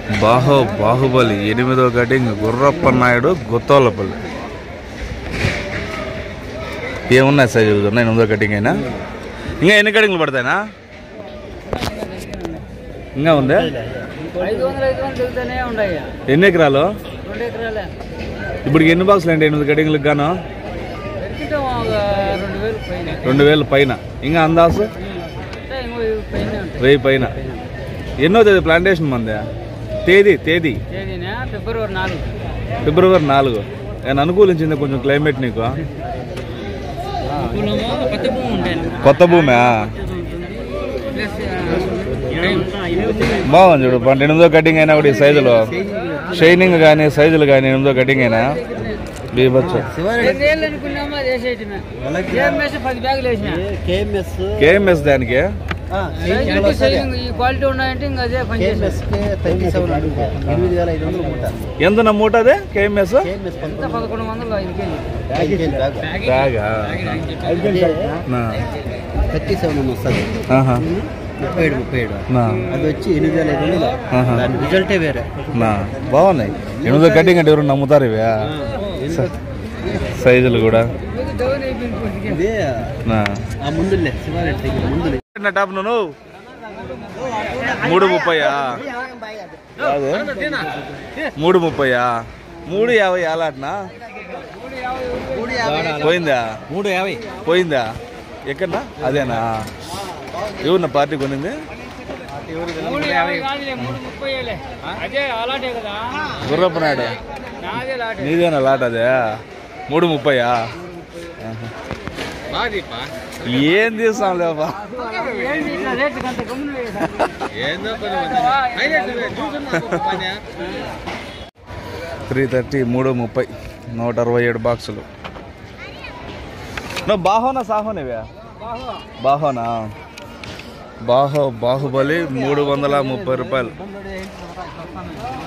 బాహో బాహుబలి ఎనిమిదో కటింగ్ గుర్రప్ప నాయుడు గుత్తోలపల్లి ఏమున్నాయి సైజులు ఉన్నాయి ఎనిమిదో కటింగ్ అయినా ఇంకా ఎన్ని కటింగ్లు పడతాయినా ఇంకా ఉందా ఐదు వందలు ఐదు వందలు దిగుతూనే ఉండయ్యా ఎన్ని ఎకరాలు రెండు ఎకరాలే ఇప్పుడు ఎన్ని బాక్సులు ఏంటి ఎనిమిది కటింగ్లకు గాను పెట్టుకుంటాం ఒక రెండు వేలు పైన రెండు వేలు పైన ఇంకా అందాసు అంటే ఇంకో ఇవి పైన ఉంటాయి వెయ్యి పైన ఎన్నో తేదీ ప్లాంటేషన్ మంది తేదీ తేదీ తేదీనా ఫిబ్రవరి నాలుగు ఫిబ్రవరి నాలుగు నేను అనుకూలించింది కొంచెం క్లైమేట్ నీకు పూలమో కొత్త భూమి ఉండేది కొత్త భూమి ప్లస్ టైం బాగుంది చూడు పంట ఎనిమిదో కటింగ్ అయినా కూడా ఈ సైజులో షైనింగ్ కానీ సైజులు కానీ ఎనిమిదో కటింగ్ అయినా బీభత్సం ఏళ్ళు అనుకున్నామో అది వేసేయటమే ఏం వేసి పది బ్యాగులు వేసిన కేఎంఎస్ కేఎంఎస్ దానికి సైజులకి సైజింగ్ ఈ క్వాలిటీ ఉన్నాయంటే ఇంకా అదే పని కేఎంఎస్ థర్టీ సెవెన్ అడుగు ఎనిమిది వేల ఐదు వందలు మూట ఎంత నా మూట అదే కేఎంఎస్ కేఎంఎస్ ఎంత పదకొండు వందలు ఐదు కేజీ ఐదు కేజీ బ్యాగ్ బ్యాగా నా. థర్టీ సెవెన్ వస్తుంది ఆహా. ముప్పై ఏడు ముప్పై ఏడు నా. అది వచ్చి ఎనిమిది వేల ఐదు వందలు ఆహా. దాని రిజల్టే వేరే నా బాగున్నాయి ఎనిమిదో కటింగ్ అంటే ఎవరు నమ్ముతారు ఇవి సైజులు కూడా మీకు డౌన్ అయిపోయింది కొద్దిగా. ఇదే నా. ఆ ముందులే శివారెడ్డి దగ్గర ముందులే ఎన్న టాప్ నువ్వు మూడు ముప్పయా కాదు మూడు ముప్పయా మూడు యాభై అలాట్నా పోయిందా మూడు యాభై పోయిందా ఎక్కడన్నా అదేనా ఎవరిన పార్టీ కొనింది మూడు యాభై కాదులే, మూడు ముప్పై ఏలే. అదే అలాంటే కదా గుర్రప్ప నాయుడు నాదే లాటే నీదేనా లాట్ అదే మూడు ముప్పయా ఆహా. ఏం తీస్తాం లేవా ఏంటి ఇట్లా రేట్లు కంత గమ్మున వేశారు? త్రీ థర్టీ మూడు ముప్పై నూట అరవై ఏడు బాక్సులు నువ్వు బాహోనా సాహోనేవా బాహో. బాహోనా బాహో బాహుబలి మూడు వందల ముప్పై రూపాయలు